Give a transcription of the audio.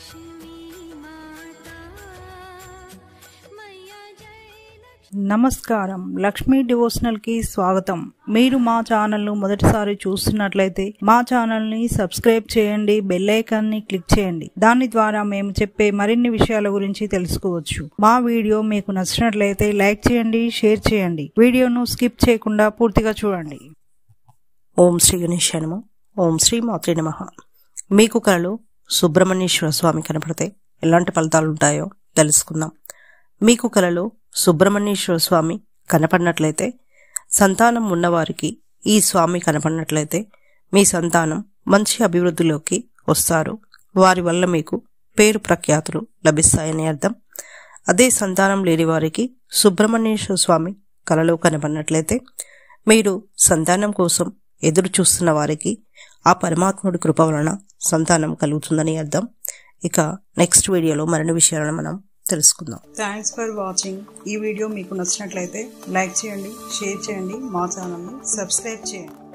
నమస్కారం లక్ష్మీ డివోషనల్ కి స్వాగతం మీరు మా ఛానల్ ను మొదటిసారి చూస్తున్నట్లయితే మా ఛానల్ ని సబ్స్క్రైబ్ చేయండి బెల్ ఐకాన్ ని క్లిక్ చేయండి దాని ద్వారా మేము చెప్పే మరిన్ని విషయాల గురించి తెలుసుకోవచ్చు మా వీడియో మీకు నచ్చినట్లయితే లైక్ చేయండి షేర్ చేయండి వీడియోను స్కిప్ చేయకుండా పూర్తిగా చూడండి ఓం శ్రీ గణేశానము ఓం శ్రీ మాత్రే నమ మీకు కళలు సుబ్రహ్మణ్యేశ్వర స్వామి కనపడితే ఎలాంటి ఫలితాలు ఉంటాయో తెలుసుకుందాం మీకు కళలో సుబ్రహ్మణ్యేశ్వర స్వామి కనపడినట్లయితే సంతానం ఉన్నవారికి ఈ స్వామి కనపడినట్లయితే మీ సంతానం మంచి అభివృద్ధిలోకి వస్తారు వారి వల్ల మీకు పేరు ప్రఖ్యాతులు లభిస్తాయని అర్థం అదే సంతానం లేని వారికి సుబ్రహ్మణ్యేశ్వర స్వామి కలలో కనపడినట్లయితే మీరు సంతానం కోసం ఎదురు చూస్తున్న వారికి ఆ పరమాత్ముడి కృప వలన సంతానం కలుగుతుందని అర్థం ఇక నెక్స్ట్ వీడియోలో మరిన్ని విషయాలను మనం తెలుసుకుందాం థ్యాంక్స్ ఫర్ వాచింగ్ ఈ వీడియో మీకు నచ్చినట్లయితే లైక్ చేయండి షేర్ చేయండి మా ఛానల్ని సబ్స్క్రైబ్ చేయండి